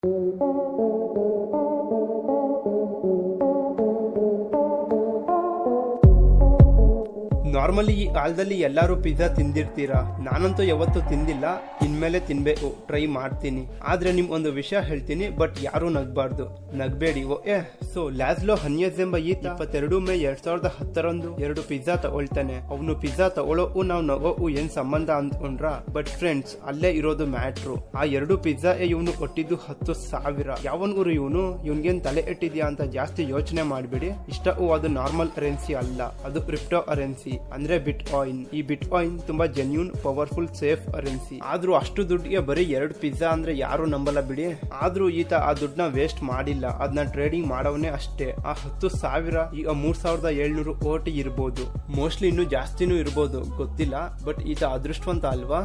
normally ಈ ಕಾಲದಲ್ಲಿ ಎಲ್ಲರೂ ಪಿಜ್ಜಾ ತಿಂದಿರ್ತೀರಾ ನಾನಂತೂ ಯಾವತ್ತೂ ತಿಂದಿಲ್ಲ ಇನ್ಮೇಲೆ ತಿನ್ಬೇಕು ಟ್ರೈ ಮಾಡ್ತೀನಿ ಆದ್ರೆ ನಿಮ್ ಒಂದು ವಿಷಯ ಹೇಳ್ತೀನಿ ಬಟ್ ಯಾರು ನಗ್ಬಾರ್ದು ನಗ್ಬೇಡಿ ಓ ಏ ಸೊ ಲ್ಯಾಸ್ಲೋ ಹನ್ಯಸ್ ಎಂಬ ಈತ ಇಪ್ಪತ್ತೆರಡು ಮೇ ಎರಡ್ ಸಾವಿರದ ಹತ್ತರಂದು ಎರಡು ಪಿಜ್ಜಾ ತಗೊಳ್ತಾನೆ ಅವನು ಪಿಜ್ಜಾ ತಗೊಳ್ಳೋವು ನಾವು ನಗೋವು ಏನ್ ಸಂಬಂಧ ಅಂದ್ಕೊಂಡ್ರ ಬಟ್ ಫ್ರೆಂಡ್ಸ್ ಅಲ್ಲೇ ಇರೋದು ಮ್ಯಾಟ್ರು ಆ ಎರಡು ಪಿಜ್ಜಾ ಇವನು ಕೊಟ್ಟಿದ್ದು ಹತ್ತು ಸಾವಿರ ಯಾವನ್ ಊರು ಇವನು ಇವನ್ಗೇನ್ ತಲೆ ಇಟ್ಟಿದ್ಯಾ ಅಂತ ಜಾಸ್ತಿ ಯೋಚನೆ ಮಾಡ್ಬಿಡಿ ಇಷ್ಟವು ಅದು ನಾರ್ಮಲ್ ಕರೆನ್ಸಿ ಅಲ್ಲ ಅದು ಕ್ರಿಪ್ಟೋ ಕರೆನ್ಸಿ ಅಂದ್ರೆ ಬಿಟ್ ಕಾಯಿನ್ ಈ ಬಿಟ್ ಕಾಯಿನ್ ತುಂಬಾ ಜೆನ್ಯೂನ್ ಪವರ್ಫುಲ್ ಸೇಫ್ ಕರೆನ್ಸಿ ಆದ್ರೂ ಅಷ್ಟು ದುಡ್ಡಿಗೆ ಬರೀ ಎರಡು ಪಿಜ್ಜಾ ಅಂದ್ರೆ ಯಾರು ನಂಬಲ್ಲ ಬಿಡಿ ಆದ್ರೂ ಈತ ಆ ದುಡ್ಡನ್ನ ವೇಸ್ಟ್ ಮಾಡಿಲ್ಲ ಅದನ್ನ ಟ್ರೇಡಿಂಗ್ ಮಾಡವನೇ ಅಷ್ಟೇ ಆ ಹತ್ತು ಸಾವಿರ ಈಗ ಮೂರ್ ಸಾವಿರದ ಏಳ್ನೂರು ಕೋಟಿ ಇರ್ಬೋದು ಮೋಸ್ಟ್ಲಿ ಇನ್ನೂ ಜಾಸ್ತಿನೂ ಇರ್ಬೋದು ಗೊತ್ತಿಲ್ಲ ಬಟ್ ಈತ ಅದೃಷ್ಟವಂತ ಅಲ್ವಾ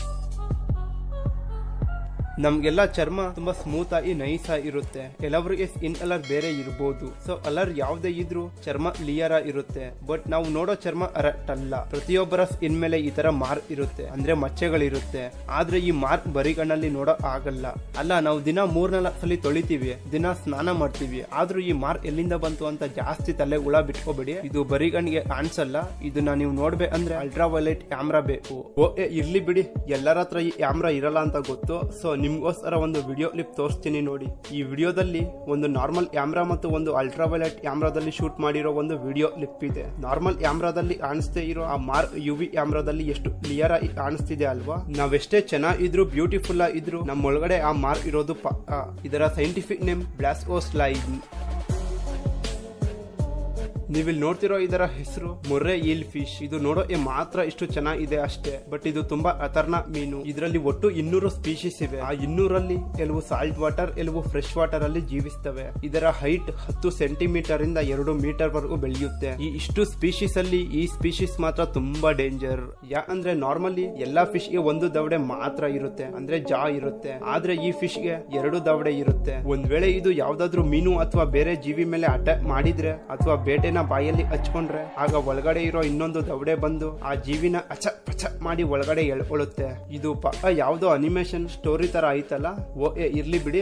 ನಮ್ಗೆಲ್ಲ ಚರ್ಮ ತುಂಬಾ ಸ್ಮೂತ್ ಆಗಿ ನೈಸ್ ಇರುತ್ತೆ ಕೆಲವರಿಗೆ ಸ್ಕಿನ್ ಕಲರ್ ಬೇರೆ ಇರಬಹುದು ಸೊ ಕಲರ್ ಯಾವ್ದೇ ಇದ್ರೂ ಚರ್ಮ ಕ್ಲಿಯರ್ ಇರುತ್ತೆ ಬಟ್ ನಾವು ನೋಡೋ ಚರ್ಮ ಕರೆಕ್ಟ್ ಅಲ್ಲ ಪ್ರತಿಯೊಬ್ಬರ ಸ್ಕಿನ್ ಮೇಲೆ ಈ ತರ ಮಾರ್ಕ್ ಇರುತ್ತೆ ಅಂದ್ರೆ ಮಚ್ಚೆಗಳಿರುತ್ತೆ ಆದ್ರೆ ಈ ಮಾರ್ಕ್ ಬರಿಗಣ್ಣಲ್ಲಿ ನೋಡೋ ಆಗಲ್ಲ ಅಲ್ಲ ನಾವು ದಿನ ಮೂರ್ನಾಲ್ಕು ಸಲ ತೊಳಿತೀವಿ ದಿನ ಸ್ನಾನ ಮಾಡ್ತೀವಿ ಆದ್ರೂ ಈ ಮಾರ್ಕ್ ಎಲ್ಲಿಂದ ಬಂತು ಅಂತ ಜಾಸ್ತಿ ತಲೆ ಹುಳ ಬಿಟ್ಕೋಬೇಡಿ ಇದು ಬರಿಗಣ್ಣಿಗೆ ಕಾಣಿಸಲ್ಲ ಇದನ್ನ ನೀವು ನೋಡ್ಬೇಕು ಅಂದ್ರೆ ಅಲ್ಟ್ರಾ ವೈಲೆಟ್ ಕ್ಯಾಮ್ರಾ ಬೇಕು ಓ ಏ, ಇರ್ಲಿ ಬಿಡಿ ಎಲ್ಲರ ಹತ್ರ ಈ ಕ್ಯಾಮ್ರಾ ಇರಲ್ಲ ಅಂತ ಗೊತ್ತು ಸೊ ನಿಮ್ಗೋಸ್ಕರ ಒಂದು ವಿಡಿಯೋ ಕ್ಲಿಪ್ ತೋರಿಸ್ತೀನಿ ನೋಡಿ ಈ ವಿಡಿಯೋದಲ್ಲಿ ಒಂದು ನಾರ್ಮಲ್ ಕ್ಯಾಮ್ರಾ ಮತ್ತು ಒಂದು ಅಲ್ಟ್ರಾ ವೈಲೆಟ್ ಕ್ಯಾಮ್ರಾದಲ್ಲಿ ಶೂಟ್ ಮಾಡಿರೋ ಒಂದು ವಿಡಿಯೋ ಕ್ಲಿಪ್ ಇದೆ ನಾರ್ಮಲ್ ಕ್ಯಾಮ್ರಾದಲ್ಲಿ ಕಾಣಿಸ್ದೇ ಇರೋ ಆ ಮಾರ್ಕ್ ಯು ವಿ ಕ್ಯಾಮ್ರಾದಲ್ಲಿ ಎಷ್ಟು ಕ್ಲಿಯರ್ ಆಗಿ ಕಾಣಿಸ್ತಿದೆ ಅಲ್ವಾ ನಾವೆಷ್ಟೇ ಚೆನ್ನಾಗಿದ್ರು ಬ್ಯೂಟಿಫುಲ್ ಆಗಿದ್ರು ನಮ್ಮ ಒಳಗಡೆ ಆ ಮಾರ್ಕ್ ಇರೋದು ಪಕ್ಕ ಇದರ ಸೈಂಟಿಫಿಕ್ ನೇಮ್ ಬ್ಲಾಸ್ಕೋ ಸ್ಲೈಡ್ ನೀವಿಲ್ಲಿ ನೋಡ್ತಿರೋ ಇದರ ಹೆಸರು ಮೊರ್ರೆ ಈಲ್ ಫಿಶ್ ಇದು ನೋಡೋಕೆ ಮಾತ್ರ ಇಷ್ಟು ಚೆನ್ನಾಗಿದೆ ಅಷ್ಟೇ ಬಟ್ ಇದು ತುಂಬಾ ಖತರ್ನಾಕ್ ಮೀನು ಇದರಲ್ಲಿ ಒಟ್ಟು ಇನ್ನೂರು ಸ್ಪೀಶೀಸ್ ಇವೆ ಆ ಇನ್ನೂರಲ್ಲಿ ಕೆಲವು ಸಾಲ್ಟ್ ವಾಟರ್ ಕೆಲವು ಫ್ರೆಶ್ ವಾಟರ್ ಅಲ್ಲಿ ಜೀವಿಸ್ತವೆ ಇದರ ಹೈಟ್ ಹತ್ತು ಸೆಂಟಿಮೀಟರ್ ಇಂದ ಎರಡು ಮೀಟರ್ ವರೆಗೂ ಬೆಳೆಯುತ್ತೆ ಈ ಇಷ್ಟು ಸ್ಪೀಶೀಸ್ ಅಲ್ಲಿ ಈ ಸ್ಪೀಶೀಸ್ ಮಾತ್ರ ತುಂಬಾ ಡೇಂಜರ್ ಯಾಕಂದ್ರೆ ನಾರ್ಮಲಿ ಎಲ್ಲಾ ಫಿಶ್ ಗೆ ಒಂದು ದವಡೆ ಮಾತ್ರ ಇರುತ್ತೆ ಅಂದ್ರೆ ಜಾ ಇರುತ್ತೆ ಆದ್ರೆ ಈ ಫಿಶ್ ಗೆ ಎರಡು ದವಡೆ ಇರುತ್ತೆ ಒಂದ್ ವೇಳೆ ಇದು ಯಾವ್ದಾದ್ರು ಮೀನು ಅಥವಾ ಬೇರೆ ಜೀವಿ ಮೇಲೆ ಅಟ್ಯಾಕ್ ಮಾಡಿದ್ರೆ ಅಥವಾ ಬೇಟೆನ ಬಾಯಲ್ಲಿ ಹಚ್ಕೊಂಡ್ರೆ ಆಗ ಒಳಗಡೆ ಇರೋ ಇನ್ನೊಂದು ದವಡೆ ಬಂದು ಆ ಜೀವಿನ ಅಚ ಪಚ ಮಾಡಿ ಒಳಗಡೆ ಎಳ್ಕೊಳ್ಳುತ್ತೆ ಇದು ಪಕ್ಕ ಯಾವ್ದೋ ಅನಿಮೇಷನ್ ಸ್ಟೋರಿ ತರ ಆಯ್ತಲ್ಲ ಓ ಏ ಇರ್ಲಿ ಬಿಡಿ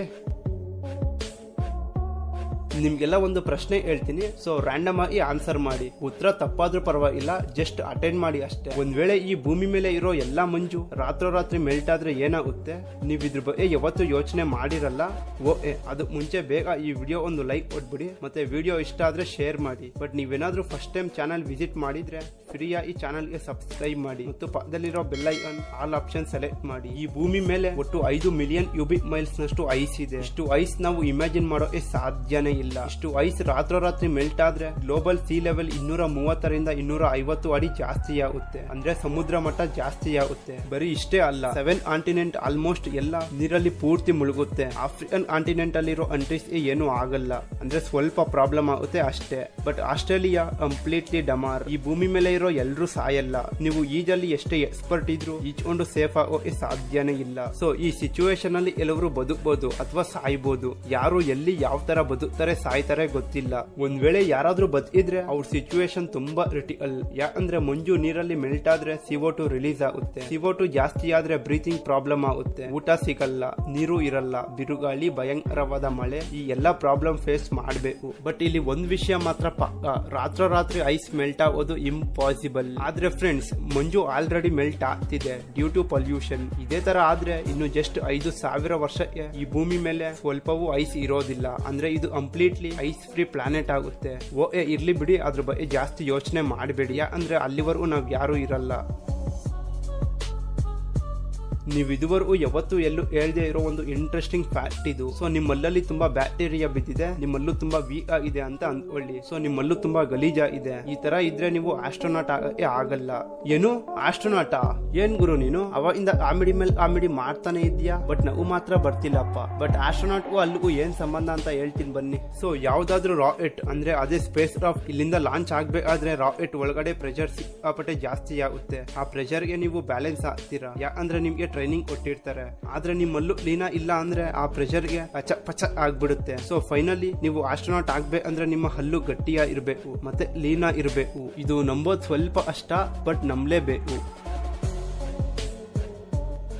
ನಿಮ್ಗೆಲ್ಲ ಒಂದು ಪ್ರಶ್ನೆ ಹೇಳ್ತೀನಿ ಸೊ ರ್ಯಾಂಡಮ್ ಆಗಿ ಆನ್ಸರ್ ಮಾಡಿ ಉತ್ತರ ತಪ್ಪಾದ್ರೂ ಪರವಾಗಿಲ್ಲ ಜಸ್ಟ್ ಅಟೆಂಡ್ ಮಾಡಿ ಅಷ್ಟೇ ಒಂದ್ ವೇಳೆ ಈ ಭೂಮಿ ಮೇಲೆ ಇರೋ ಎಲ್ಲಾ ಮಂಜು ರಾತ್ರೋರಾತ್ರಿ ಮೆಲ್ಟ್ ಆದ್ರೆ ಏನಾಗುತ್ತೆ ನೀವ್ ಇದ್ರ ಬಗ್ಗೆ ಯಾವತ್ತು ಯೋಚನೆ ಮಾಡಿರಲ್ಲ ಓ ಏ ಅದು ಮುಂಚೆ ಬೇಗ ಈ ವಿಡಿಯೋ ಒಂದು ಲೈಕ್ ಕೊಟ್ಬಿಡಿ ಮತ್ತೆ ವಿಡಿಯೋ ಇಷ್ಟ ಆದ್ರೆ ಶೇರ್ ಮಾಡಿ ಬಟ್ ನೀವೇನಾದ್ರೂ ಫಸ್ಟ್ ಟೈಮ್ ಚಾನಲ್ ವಿಸಿಟ್ ಮಾಡಿದ್ರೆ ಫ್ರೀಯಾಗಿ ಚಾನಲ್ಗೆ ಸಬ್ಸ್ಕ್ರೈಬ್ ಮಾಡಿ ಮತ್ತು ಪಕ್ಕದಲ್ಲಿರೋ bell icon all option select ಮಾಡಿ ಈ ಭೂಮಿ ಮೇಲೆ ಒಟ್ಟು ಐದು ಮಿಲಿಯನ್ ಯುಬಿಕ್ ಮೈಲ್ಸ್ ನಷ್ಟು ಐಸ್ ಇದೆ ಇಷ್ಟು ಐಸ್ ನಾವು ಇಮ್ಯಾಜಿನ್ ಮಾಡೋಕೆ ಸಾಧ್ಯನೇ ಇಲ್ಲ ಇಷ್ಟು ಐಸ್ ರಾತ್ರೋರಾತ್ರಿ ಮೆಲ್ಟ್ ಆದ್ರೆ ಗ್ಲೋಬಲ್ ಸಿ ಲೆವೆಲ್ ಇನ್ನೂರ ಮೂವತ್ತರಿಂದ ಇನ್ನೂರ ಐವತ್ತು ಅಡಿ ಜಾಸ್ತಿ ಆಗುತ್ತೆ ಅಂದ್ರೆ ಸಮುದ್ರ ಮಟ್ಟ ಜಾಸ್ತಿ ಆಗುತ್ತೆ ಬರೀ ಇಷ್ಟೇ ಅಲ್ಲ ಸೆವೆನ್ ಕಾಂಟಿನೆಂಟ್ ಆಲ್ಮೋಸ್ಟ್ ಎಲ್ಲ ನೀರಲ್ಲಿ ಪೂರ್ತಿ ಮುಳುಗುತ್ತೆ ಆಫ್ರಿಕನ್ ಕಾಂಟಿನೆಂಟ್ ಅಲ್ಲಿರೋ ಕಂಟ್ರೀಸ್ ಏನು ಆಗಲ್ಲ ಅಂದ್ರೆ ಸ್ವಲ್ಪ ಪ್ರಾಬ್ಲಮ್ ಆಗುತ್ತೆ ಅಷ್ಟೇ ಬಟ್ ಆಸ್ಟ್ರೇಲಿಯಾ ಕಂಪ್ಲೀಟ್ಲಿ ಡಮಾರ್ ಈ ಭೂಮಿ ಮೇಲೆ ಇರೋ ಎಲ್ರೂ ಸಾಯಲ್ಲ ನೀವು ಈಜಲ್ಲಿ ಎಷ್ಟೇ ಎಕ್ಸ್ಪರ್ಟ್ ಇದ್ರು ಈಜ್ಕೊಂಡು ಸೇಫ್ ಆಗೋಕೆ ಸಾಧ್ಯನೇ ಇಲ್ಲ ಸೊ ಈ ಸಿಚುವೇಶನ್ ಅಲ್ಲಿ ಕೆಲವರು ಬದುಕಬಹುದು ಅಥವಾ ಸಾಯ್ಬೋದು ಯಾರು ಎಲ್ಲಿ ಯಾವ ತರ ಬದುಕ್ತಾರೆ ಸಾಯ್ತಾರೆ ಗೊತ್ತಿಲ್ಲ ಒಂದ್ ವೇಳೆ ಯಾರಾದ್ರೂ ಬದುಕಿದ್ರೆ ಅವ್ರ ಸಿಚುವೇಶನ್ ತುಂಬಾ ಕ್ರಿಟಿಕಲ್ ಯಾಕಂದ್ರೆ ಮಂಜು ನೀರಲ್ಲಿ ಮೆಲ್ಟ್ ಆದ್ರೆ ಸಿಒ ಟು ರಿಲೀಸ್ ಆಗುತ್ತೆ ಸಿಒ ಟು ಜಾಸ್ತಿ ಆದ್ರೆ ಬ್ರೀತಿಂಗ್ ಪ್ರಾಬ್ಲಮ್ ಆಗುತ್ತೆ ಊಟ ಸಿಗಲ್ಲ ನೀರು ಇರಲ್ಲ ಬಿರುಗಾಳಿ ಭಯಂಕರವಾದ ಮಳೆ ಈ ಎಲ್ಲಾ ಪ್ರಾಬ್ಲಮ್ ಫೇಸ್ ಮಾಡಬೇಕು ಬಟ್ ಇಲ್ಲಿ ಒಂದ್ ವಿಷಯ ಮಾತ್ರ ಪಕ್ಕ ರಾತ್ರೋರಾತ್ರಿ ಐಸ್ ಮೆಲ್ಟ್ ಆಗೋದು ಇಂಪಾಸಿಬಲ್ ಆದ್ರೆ ಫ್ರೆಂಡ್ಸ್ ಮಂಜು ಆಲ್ರೆಡಿ ಮೆಲ್ಟ್ ಆಗ್ತಿದೆ ಡ್ಯೂ ಟು ಪೊಲ್ಯೂಷನ್ ಇದೇ ತರ ಆದ್ರೆ ಇನ್ನು ಜಸ್ಟ್ ಐದು ಸಾವಿರ ವರ್ಷಕ್ಕೆ ಈ ಭೂಮಿ ಮೇಲೆ ಸ್ವಲ್ಪವೂ ಐಸ್ ಇರೋದಿಲ್ಲ ಅಂದ್ರೆ ಇದು ಕಂಪ್ಲೀಟ್ಲಿ ಐಸ್ ಫ್ರೀ ಪ್ಲಾನೆಟ್ ಆಗುತ್ತೆ ಓ ಏ ಇರ್ಲಿ ಬಿಡಿ ಅದ್ರ ಬಗ್ಗೆ ಜಾಸ್ತಿ ಯೋಚನೆ ಮಾಡಬೇಡಿ ಅಂದ್ರೆ ಅಲ್ಲಿವರೆಗೂ ನಾವ್ ಯಾರು ಇರಲ್ಲ ನೀವು ಇದುವರೆಗೂ ಯಾವತ್ತೂ ಎಲ್ಲೂ ಹೇಳ್ದೆ ಇರೋ ಒಂದು ಇಂಟ್ರೆಸ್ಟಿಂಗ್ ಫ್ಯಾಕ್ಟ್ ಇದು ಸೊ ನಿಮ್ಮಲ್ಲಲ್ಲಿ ತುಂಬಾ ಬ್ಯಾಕ್ಟೀರಿಯಾ ಬಿದ್ದಿದೆ ನಿಮ್ಮಲ್ಲೂ ತುಂಬಾ ವೀಕ್ ಆಗಿದೆ ಅಂತ ಅಂದ್ಕೊಳ್ಳಿ ಸೊ ನಿಮ್ಮಲ್ಲೂ ತುಂಬಾ ಗಲೀಜ ಇದೆ ಈ ತರ ಇದ್ರೆ ನೀವು ಆಸ್ಟ್ರೋನಾಟ್ ಆಗಕ್ಕೆ ಆಗಲ್ಲ ಏನು ಆಸ್ಟ್ರೋನಾಟ ಏನ್ ಗುರು ನೀನು ಅವಾಗಿಂದ ಕಾಮಿಡಿ ಮೇಲೆ ಕಾಮಿಡಿ ಮಾಡ್ತಾನೆ ಇದೆಯಾ ಬಟ್ ನಾವು ಮಾತ್ರ ಬರ್ತಿಲ್ಲಪ್ಪ ಬಟ್ ಆಸ್ಟ್ರೋನಾಟ್ಗೂ ಅಲ್ಲಿಗೂ ಏನ್ ಸಂಬಂಧ ಅಂತ ಹೇಳ್ತೀನಿ ಬನ್ನಿ ಸೊ ಯಾವ್ದಾದ್ರು ರಾಕೆಟ್ ಅಂದ್ರೆ ಅದೇ ಸ್ಪೇಸ್ ಕ್ರಾಫ್ಟ್ ಇಲ್ಲಿಂದ ಲಾಂಚ್ ಆಗ್ಬೇಕಾದ್ರೆ ರಾಕೆಟ್ ಒಳಗಡೆ ಪ್ರೆಷರ್ ಸಿಕ್ಕಾಪಟ್ಟೆ ಜಾಸ್ತಿ ಆಗುತ್ತೆ ಆ ಪ್ರೆಷರ್ಗೆ ನೀವು ಬ್ಯಾಲೆನ್ಸ್ ಆಗ್ತೀರಾ ಯಾಕಂದ್ರೆ ನಿಮ್ಗೆ ಟ್ರೈನಿಂಗ್ ಕೊಟ್ಟಿರ್ತಾರೆ ಆದ್ರೆ ನಿಮ್ಮಲ್ಲೂ ಲೀನಾ ಇಲ್ಲ ಅಂದ್ರೆ ಆ ಪ್ರೆಷರ್ಗೆ ಪಚ ಪಚ ಆಗ್ಬಿಡುತ್ತೆ ಸೊ ಫೈನಲಿ ನೀವು ಆಸ್ಟ್ರೋನಾಟ್ ಆಗ್ಬೇಕಂದ್ರೆ ನಿಮ್ಮ ಹಲ್ಲು ಗಟ್ಟಿಯ ಇರಬೇಕು ಮತ್ತೆ ಲೀನಾ ಇರಬೇಕು ಇದು ನಂಬೋದ್ ಸ್ವಲ್ಪ ಅಷ್ಟ ಬಟ್ ನಂಬಲೇಬೇಕು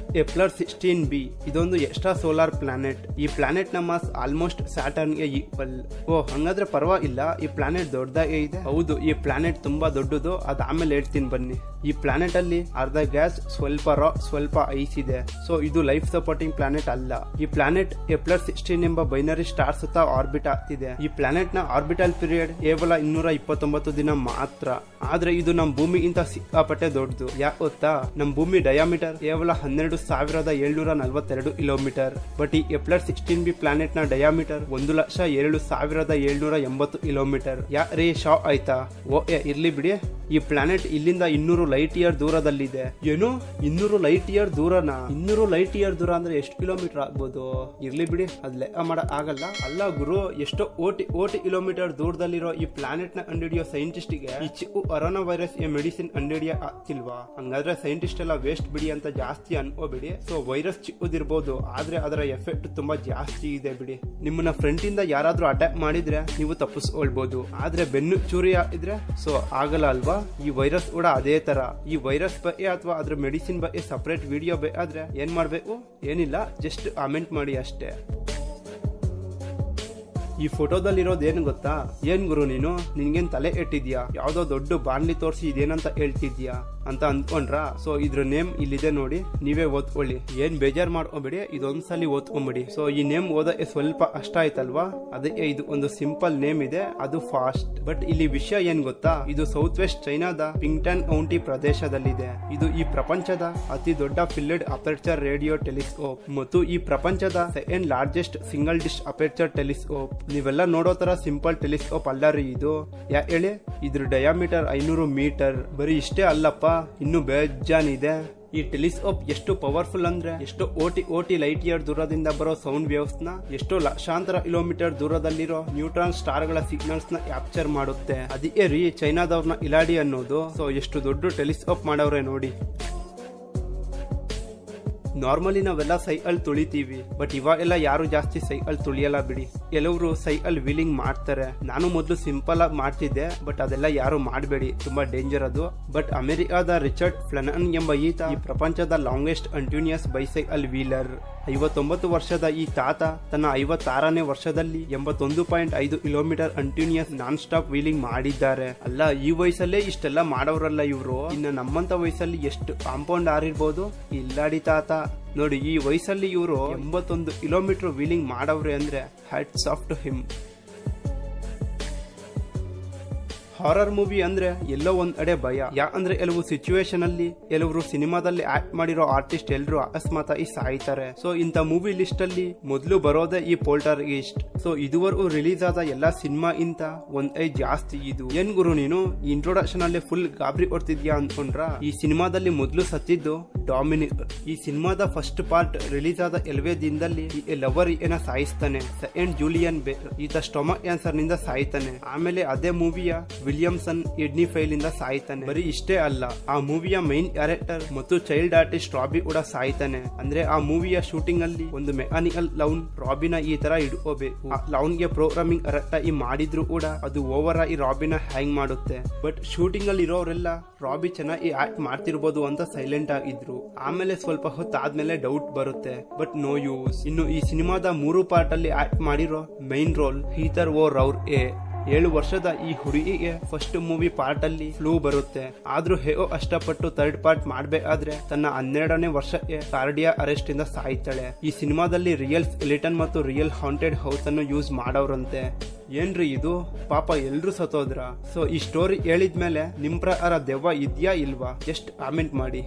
ಎಪ್ಲರ್ ಸಿಕ್ಸ್ಟೀನ್ ಬಿ ಇದೊಂದು ಎಕ್ಸ್ಟ್ರಾ ಸೋಲಾರ್ ಪ್ಲಾನೆಟ್ ಈ ಪ್ಲಾನೆಟ್ ನ ಮಾಸ್ ಆಲ್ಮೋಸ್ಟ್ ಸ್ಯಾಟರ್ನ್ ಗೆ ಈಕ್ವಲ್ ಓ ಹಂಗಾದ್ರೆ ಪರವಾಗಿಲ್ಲ ಈ ಪ್ಲಾನೆಟ್ ದೊಡ್ಡದಾಗೇ ಇದೆ ಹೌದು ಈ ಪ್ಲಾನೆಟ್ ತುಂಬಾ ದೊಡ್ಡದು ಅದ್ ಆಮೇಲೆ ಹೇಳ್ತೀನಿ ಬನ್ನಿ ಈ ಪ್ಲಾನೆಟ್ ಅಲ್ಲಿ ಅರ್ಧ ಗ್ಯಾಸ್ ಸ್ವಲ್ಪ ರಾ ಸ್ವಲ್ಪ ಐಸ್ ಇದೆ ಸೊ ಇದು ಲೈಫ್ ಸಪೋರ್ಟಿಂಗ್ ಪ್ಲಾನೆಟ್ ಅಲ್ಲ ಈ ಪ್ಲಾನೆಟ್ ಎಪ್ಲರ್ ಸಿಕ್ಸ್ಟೀನ್ ಎಂಬ ಬೈನರಿ ಸ್ಟಾರ್ ಸುತ್ತ ಆರ್ಬಿಟ್ ಆಗ್ತಿದೆ ಈ ಪ್ಲಾನೆಟ್ ನ ಆರ್ಬಿಟಲ್ ಪೀರಿಯಡ್ ಕೇವಲ ಇನ್ನೂರ ಇಪ್ಪತ್ತೊಂಬತ್ತು ದಿನ ಮಾತ್ರ ಆದ್ರೆ ಇದು ನಮ್ ಭೂಮಿಗಿಂತ ಸಿಕ್ಕಾಪಟ್ಟೆ ದೊಡ್ಡದು ಯಾಕೆ ಗೊತ್ತಾ ನಮ್ ಭೂಮಿ ಡಯಾಮೀಟರ್ ಕೇವಲ ಹನ್ನೆರಡು ಸಾವಿರದ ಏಳ್ನೂರ ನಲವತ್ತೆರಡು ಕಿಲೋಮೀಟರ್ ಬಟ್ ಈ ಎಪ್ಲರ್ ಸಿಕ್ಸ್ಟೀನ್ ಬಿ ಪ್ಲಾನೆಟ್ ನ ಡಯಾಮೀಟರ್ ಒಂದು ಲಕ್ಷ ಏಳು ಸಾವಿರದ ಏಳ್ನೂರ ಎಂಬತ್ತು ಕಿಲೋಮೀಟರ್ ಯಾ ರೇ ಶಾ ಆಯ್ತಾ ಓ ಏ, ಇರ್ಲಿ ಬಿಡಿ ಈ ಪ್ಲಾನೆಟ್ ಇಲ್ಲಿಂದ ಇನ್ನೂರು ಲೈಟ್ ಇಯರ್ ದೂರದಲ್ಲಿದೆ ಏನು ಇನ್ನೂರು ಲೈಟ್ ಇಯರ್ ದೂರನ ಇನ್ನೂರು ಲೈಟ್ ಇಯರ್ ದೂರ ಅಂದ್ರೆ ಎಷ್ಟು ಕಿಲೋಮೀಟರ್ ಆಗ್ಬೋದು ಇರ್ಲಿ ಬಿಡಿ ಅದ್ ಲೆಕ್ಕ ಮಾಡ ಆಗಲ್ಲ ಅಲ್ಲ ಗುರು ಎಷ್ಟೋ ಓಟಿ ಓಟಿ ಕಿಲೋಮೀಟರ್ ದೂರದಲ್ಲಿರೋ ಈ ಪ್ಲಾನೆಟ್ ನ ಕಂಡುಹಿಡಿಯೋ ಸೈಂಟಿಸ್ಟ್ ಗೆ ಈ ಚಿಕ್ಕು ಅರೋನಾ ವೈರಸ್ ಈ ಮೆಡಿಸಿನ್ ಕಂಡುಹಿಡಿಯ ಆಗ್ತಿಲ್ವಾ ಹಂಗಾದ್ರೆ ಸೈಂಟಿಸ್ಟ್ ಎಲ್ಲ ವೇಸ್ಟ್ ಬಿಡಿ ಅಂತ ಜಾಸ್ತಿ ಅನ್ಕೋಬಿಡಿ ಸೊ ವೈರಸ್ ಚಿಕ್ಕದಿರ್ಬೋದು ಆದ್ರೆ ಅದರ ಎಫೆಕ್ಟ್ ತುಂಬಾ ಜಾಸ್ತಿ ಇದೆ ಬಿಡಿ ನಿಮ್ಮನ್ನ ಫ್ರಂಟ್ ಇಂದ ಯಾರಾದ್ರೂ ಅಟ್ಯಾಕ್ ಮಾಡಿದ್ರೆ ನೀವು ತಪ್ಪಿಸ್ಕೊಳ್ಬಹುದು ಆದ್ರೆ ಬೆನ್ನು ಚೂರಿ ಇದ್ರೆ ಸೊ ಆಗಲ್ಲ ಅಲ್ವಾ ಈ ವೈರಸ್ ಕೂಡ ಅದೇ ತರ ಈ ವೈರಸ್ ಬಗ್ಗೆ ಅಥವಾ ಅದ್ರ ಮೆಡಿಸಿನ್ ಬಗ್ಗೆ ಸಪರೇಟ್ ವಿಡಿಯೋ ಬೇಕಾದ್ರೆ ಏನ್ ಮಾಡ್ಬೇಕು ಏನಿಲ್ಲ ಜಸ್ಟ್ ಕಾಮೆಂಟ್ ಮಾಡಿ ಅಷ್ಟೇ ಈ ಫೋಟೋದಲ್ಲಿರೋದು ಏನು ಗೊತ್ತಾ ಏನ್ ಗುರು ನೀನು ನಿನ್ಗೇನ್ ತಲೆ ಎಟ್ಟಿದ್ಯಾ ಯಾವ್ದೋ ದೊಡ್ಡ ಬಾಣ್ಲಿ ತೋರಿಸಿ ಇದೇನಂತ ಹೇಳ್ತಿದ್ಯಾ ಅಂತ ಅಂದ್ಕೊಂಡ್ರಾ ಸೊ ಇದ್ರ ನೇಮ್ ಇಲ್ಲಿದೆ ನೋಡಿ ನೀವೇ ಓದ್ಕೊಳ್ಳಿ ಏನ್ ಬೇಜಾರ್ ಮಾಡ್ಕೊಬೇಡಿ ಇದೊಂದ್ಸಲಿ ಓದ್ಕೊಂಬಿಡಿ ಸೊ ಈ ನೇಮ್ ಓದಕ್ಕೆ ಸ್ವಲ್ಪ ಕಷ್ಟ ಆಯ್ತಲ್ವಾ ಅದಕ್ಕೆ ಇದು ಒಂದು ಸಿಂಪಲ್ ನೇಮ್ ಇದೆ ಅದು ಫಾಸ್ಟ್ ಬಟ್ ಇಲ್ಲಿ ವಿಷಯ ಏನ್ ಗೊತ್ತಾ ಇದು ಸೌತ್ ವೆಸ್ಟ್ ಚೈನಾದ ಪಿಂಗ್ಟನ್ ಕೌಂಟಿ ಪ್ರದೇಶದಲ್ಲಿದೆ ಇದು ಈ ಪ್ರಪಂಚದ ಅತಿ ದೊಡ್ಡ ಫಿಲ್ಲೆಡ್ ಅಪರ್ಚರ್ ರೇಡಿಯೋ ಟೆಲಿಸ್ಕೋಪ್ ಮತ್ತು ಈ ಪ್ರಪಂಚದ second largest single dish aperture telescope ನೀವೆಲ್ಲ ನೋಡೋ ತರ ಸಿಂಪಲ್ ಟೆಲಿಸ್ಕೋಪ್ ಅಲ್ಲ ರೀ ಇದು ಯಾ ಹೇಳಿ ಇದ್ರ ಡಯಾಮೀಟರ್ ಐನೂರು ಮೀಟರ್ ಬರೀ ಇಷ್ಟೇ ಅಲ್ಲಪ್ಪ ಇನ್ನು ಬೇಜಾನಿದೆ ಈ ಟೆಲಿಸ್ಕೋಪ್ ಎಷ್ಟು ಪವರ್ಫುಲ್ ಅಂದ್ರೆ ಎಷ್ಟು ಓಟಿ ಓಟಿ ಲೈಟ್ ಇಯರ್ ದೂರದಿಂದ ಬರೋ ಸೌಂಡ್ ವೇವ್ಸ್ ನ ಎಷ್ಟೋ ಲಕ್ಷಾಂತರ ಕಿಲೋಮೀಟರ್ ದೂರದಲ್ಲಿರೋ ನ್ಯೂಟ್ರಾನ್ ಸ್ಟಾರ್ ಗಳ ಸಿಗ್ನಲ್ಸ್ ನ ಕ್ಯಾಪ್ಚರ್ ಮಾಡುತ್ತೆ ಅದಕ್ಕೆ ರೀ ಚೈನಾದವ್ರನ್ನ ಇಲಾಡಿ ಅನ್ನೋದು ಸೊ ಎಷ್ಟು ದೊಡ್ಡ ಟೆಲಿಸ್ಕೋಪ್ ಮಾಡವ್ರೆ ನೋಡಿ ನಾರ್ಮಲಿ ನಾವೆಲ್ಲ ಸೈಕಲ್ ತುಳಿತೀವಿ ಬಟ್ ಇವಾಗೆಲ್ಲ ಯಾರು ಜಾಸ್ತಿ ಸೈಕಲ್ ತುಳಿಯಲ್ಲ ಬಿಡಿ ಕೆಲವರು ಸೈಕಲ್ ವೀಲಿಂಗ್ ಮಾಡ್ತಾರೆ ನಾನು ಮೊದಲು ಸಿಂಪಲ್ ಆಗಿ ಮಾಡ್ತಿದ್ದೆ ಬಟ್ ಅದೆಲ್ಲ ಯಾರು ಮಾಡಬೇಡಿ ತುಂಬಾ ಡೇಂಜರ್ ಅದು ಬಟ್ ಅಮೆರಿಕಾದ ರಿಚರ್ಡ್ ಫ್ಲನನ್ ಎಂಬ ಈತ ಈ ಪ್ರಪಂಚದ ಲಾಂಗೆಸ್ಟ್ ಕಂಟಿನ್ಯೂಸ್ ಬೈಸೈಕಲ್ ವೀಲರ್ ಐವತ್ತೊಂಬತ್ತು ವರ್ಷದ ಈ ತಾತ ತನ್ನ ಐವತ್ತಾರನೇ ವರ್ಷದಲ್ಲಿ ಎಂಬತ್ತೊಂದು ಪಾಯಿಂಟ್ ಐದು kilometre continuous non stop wheeling ಮಾಡಿದ್ದಾರೆ ಅಲ್ಲ ಈ ವಯಸ್ಸಲ್ಲೇ ಇಷ್ಟೆಲ್ಲ ಮಾಡೋರಲ್ಲ ಇವರು ಇನ್ನು ನಮ್ಮಂತ ವಯಸ್ಸಲ್ಲಿ ಎಷ್ಟು ಕಾಂಪೌಂಡ್ ಆರಿರ್ಬೋದು ಇಲ್ಲಾಡಿ ತಾತ ನೋಡಿ ಈ ವಯಸ್ಸಲ್ಲಿ ಇವರು ಎಂಬತ್ತೊಂದು ಕಿಲೋಮೀಟರ್ ವೀಲಿಂಗ್ ಮಾಡವ್ರೆ ಅಂದ್ರೆ hats off to him horror movie ಅಂದ್ರೆ ಎಲ್ಲೋ ಒಂದ್ ಕಡೆ ಭಯ ಯಾಕಂದ್ರೆ ಕೆಲವು ಸಿಚುವೇಶನ್ ಅಲ್ಲಿ ಕೆಲವರು ಸಿನಿಮಾದಲ್ಲಿ ಆಕ್ಟ್ ಮಾಡಿರೋ ಆರ್ಟಿಸ್ಟ್ ಎಲ್ರು ಅಕಸ್ಮಾತ್ ಆಗಿ ಸಾಯ್ತಾರೆ ಸೊ ಇಂಥ ಮೂವಿ ಲಿಸ್ಟ್ ಅಲ್ಲಿ ಮೊದಲು ಬರೋದೇ ಈ ಪೋಲ್ಟರ್ ಈಸ್ಟ್ ಸೊ ಇದುವರೆಗೂ ರಿಲೀಸ್ ಆದ ಎಲ್ಲಾ ಸಿನಿಮಾ ಇಂತ ಒಂದ್ ಐ ಜಾಸ್ತಿ ಇದು ಏನ್ ಗುರು ನೀನು ಇಂಟ್ರೊಡಕ್ಷನ್ ಅಲ್ಲಿ ಫುಲ್ ಗಾಬರಿ ಕೊಡ್ತಿದ್ಯಾ ಅನ್ಕೊಂಡ್ರ ಈ ಸಿನಿಮಾದಲ್ಲಿ ಮೊದಲು ಸತ್ತಿದ್ದು ಡಾಮಿನಿಕ್ ಈ ಸಿನಿಮಾದ ಫಸ್ಟ್ ಪಾರ್ಟ್ ರಿಲೀಸ್ ಆದ ಎಲ್ವೇ ದಿನದಲ್ಲಿ ಈ ಲವರ್ ಏನ ಸಾಯಿಸ್ತಾನೆ ಸೆಕೆಂಡ್ ಜೂಲಿಯನ್ ಬೇರ್ ಈತ ಸ್ಟೊಮಕ್ ಕ್ಯಾನ್ಸರ್ ನಿಂದ ಸಾಯ್ತಾನೆ ಆಮೇಲೆ ಅದೇ ಮೂವಿಯ ವಿಲಿಯಮ್ಸನ್ ಕಿಡ್ನಿ ಫೈಲ್ ಇಂದ ಸಾಯ್ತಾನೆ ಬರೀ ಇಷ್ಟೇ ಅಲ್ಲ ಆ ಮೂವಿಯ ಮೈನ್ ಕ್ಯಾರೆಕ್ಟರ್ ಮತ್ತು ಚೈಲ್ಡ್ ಆರ್ಟಿಸ್ಟ್ ರಾಬಿ ಕೂಡ ಸಾಯ್ತಾನೆ ಅಂದ್ರೆ ಆ ಮೂವಿಯ ಶೂಟಿಂಗ್ ಅಲ್ಲಿ ಒಂದು ಮೆಕ್ಯಾನಿಕಲ್ ಲೌನ್ ರಾಬಿನ ಈ ತರ ಇಟ್ಕೋಬೇಕು ಆ ಲೌನ್ ಗೆ ಪ್ರೋಗ್ರಾಮಿಂಗ್ ಕರೆಕ್ಟ್ ಆಗಿ ಮಾಡಿದ್ರು ಕೂಡ ಅದು ಓವರ್ ಆಗಿ ರಾಬಿನ ಹ್ಯಾಂಗ್ ಮಾಡುತ್ತೆ ಬಟ್ ಶೂಟಿಂಗ್ ಅಲ್ಲಿ ಇರೋರೆಲ್ಲ ರಾಬಿ ಚೆನ್ನಾಗಿ ಆಕ್ಟ್ ಮಾಡ್ತಿರ್ಬೋದು ಅಂತ ಸೈಲೆಂಟ್ ಆಗಿದ್ರು ಆಮೇಲೆ ಸ್ವಲ್ಪ ಹೊತ್ತಾದ್ಮೇಲೆ ಡೌಟ್ ಬರುತ್ತೆ ಬಟ್ ನೋ ಯೂಸ್ ಇನ್ನು ಈ ಸಿನಿಮಾದ ಮೂರು ಪಾರ್ಟ್ ಅಲ್ಲಿ ಆಕ್ಟ್ ಮಾಡಿರೋ main role Heather O'Rourke ಎ ಏಳು ವರ್ಷದ ಈ ಹುಡುಗಿಗೆ ಫಸ್ಟ್ ಮೂವಿ ಪಾರ್ಟ್ ಅಲ್ಲಿ ಫ್ಲೂ ಬರುತ್ತೆ ಆದ್ರೂ ಹೇಗೋ ಅಷ್ಟಪಟ್ಟು ಥರ್ಡ್ ಪಾರ್ಟ್ ಮಾಡ್ಬೇಕಾದ್ರೆ ತನ್ನ ಹನ್ನೆರಡನೇ ವರ್ಷಕ್ಕೆ ಕಾರ್ಡಿಯಾ ಅರೆಸ್ಟ್ ಇಂದ ಸಾಯ್ತಾಳೆ ಈ ಸಿನಿಮಾದಲ್ಲಿ ರಿಯಲ್ ಸ್ಕೆಲಿಟನ್ ಮತ್ತು ರಿಯಲ್ ಹಾಂಟೆಡ್ ಹೌಸ್ ಅನ್ನು ಯೂಸ್ ಮಾಡವ್ರಂತೆ ಏನ್ರಿ ಇದು ಪಾಪ ಎಲ್ರು ಸತ್ತೋದ್ರ ಸೊ ಈ ಸ್ಟೋರಿ ಹೇಳಿದ್ಮೇಲೆ ನಿಮ್ ಪ್ರಕಾರ ದೆವ್ವ ಇದ್ಯಾ ಇಲ್ವಾ ಜಸ್ಟ್ ಕಾಮೆಂಟ್ ಮಾಡಿ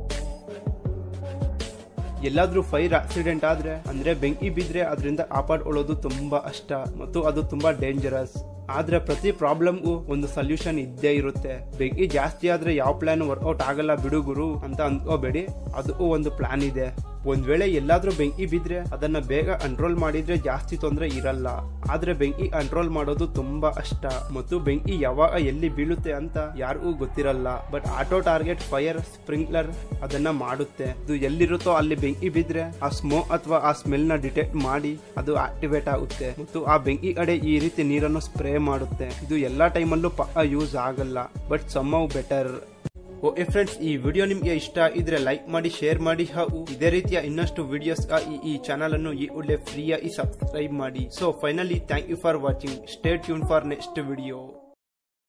ಎಲ್ಲಾದ್ರೂ ಫೈರ್ ಆಕ್ಸಿಡೆಂಟ್ ಆದ್ರೆ ಅಂದ್ರೆ ಬೆಂಕಿ ಬಿದ್ರೆ ಅದರಿಂದ ಕಾಪಾಡ್ಕೊಳ್ಳೋದು ತುಂಬಾ ಕಷ್ಟ ಮತ್ತು ಅದು ತುಂಬಾ ಡೇಂಜರಸ್ ಆದ್ರೆ ಪ್ರತಿ ಪ್ರಾಬ್ಲಮ್ಗೂ ಒಂದು ಸೊಲ್ಯೂಷನ್ ಇದ್ದೇ ಇರುತ್ತೆ ಬೆಂಕಿ ಜಾಸ್ತಿ ಆದ್ರೆ ಯಾವ ಪ್ಲಾನ್ ವರ್ಕೌಟ್ ಆಗಲ್ಲ ಬಿಡು ಗುರು ಅಂತ ಅನ್ಕೋಬೇಡಿ ಅದಕ್ಕೂ ಒಂದು ಪ್ಲಾನ್ ಇದೆ ಒಂದ್ ವೇಳೆ ಎಲ್ಲಾದ್ರೂ ಬೆಂಕಿ ಬಿದ್ರೆ ಅದನ್ನ ಬೇಗ ಕಂಟ್ರೋಲ್ ಮಾಡಿದ್ರೆ ಜಾಸ್ತಿ ತೊಂದರೆ ಇರಲ್ಲ ಆದ್ರೆ ಬೆಂಕಿ ಕಂಟ್ರೋಲ್ ಮಾಡೋದು ತುಂಬಾ ಕಷ್ಟ ಮತ್ತು ಬೆಂಕಿ ಯಾವಾಗ ಎಲ್ಲಿ ಬೀಳುತ್ತೆ ಅಂತ ಯಾರಿಗೂ ಗೊತ್ತಿರಲ್ಲ but auto target fire sprinkler ಅದನ್ನ ಮಾಡುತ್ತೆ ಅದು ಎಲ್ಲಿರುತ್ತೋ ಅಲ್ಲಿ ಬೆಂಕಿ ಬಿದ್ರೆ ಆ ಸ್ಮೋಕ್ ಅಥವಾ ಆ ಸ್ಮೆಲ್ ನ ಡಿಟೆಕ್ಟ್ ಮಾಡಿ ಅದು ಆಕ್ಟಿವೇಟ್ ಆಗುತ್ತೆ ಮತ್ತು ಆ ಬೆಂಕಿ ಕಡೆ ಈ ರೀತಿ ನೀರನ್ನು ಸ್ಪ್ರೇ ಮಾಡುತ್ತೆ ಇದು ಎಲ್ಲಾ ಟೈಮಲ್ಲೂ ಪಕ್ಕ ಯೂಸ್ ಆಗಲ್ಲ but some better okay friends ಈ ವಿಡಿಯೋ ನಿಮ್ಗೆ ಇಷ್ಟ ಇದ್ರೆ ಲೈಕ್ ಮಾಡಿ ಶೇರ್ ಮಾಡಿ ಹಾಗೂ ಇದೇ ರೀತಿಯ ಇನ್ನಷ್ಟು ವಿಡಿಯೋಸ್ ಈ ಈ ಚಾನಲ್ ಅನ್ನು ಈ ಒಳ್ಳೆ ಫ್ರೀಯಾಗಿ ಸಬ್ಸ್ಕ್ರೈಬ್ ಮಾಡಿ so finally thank you for watching stay tune for next video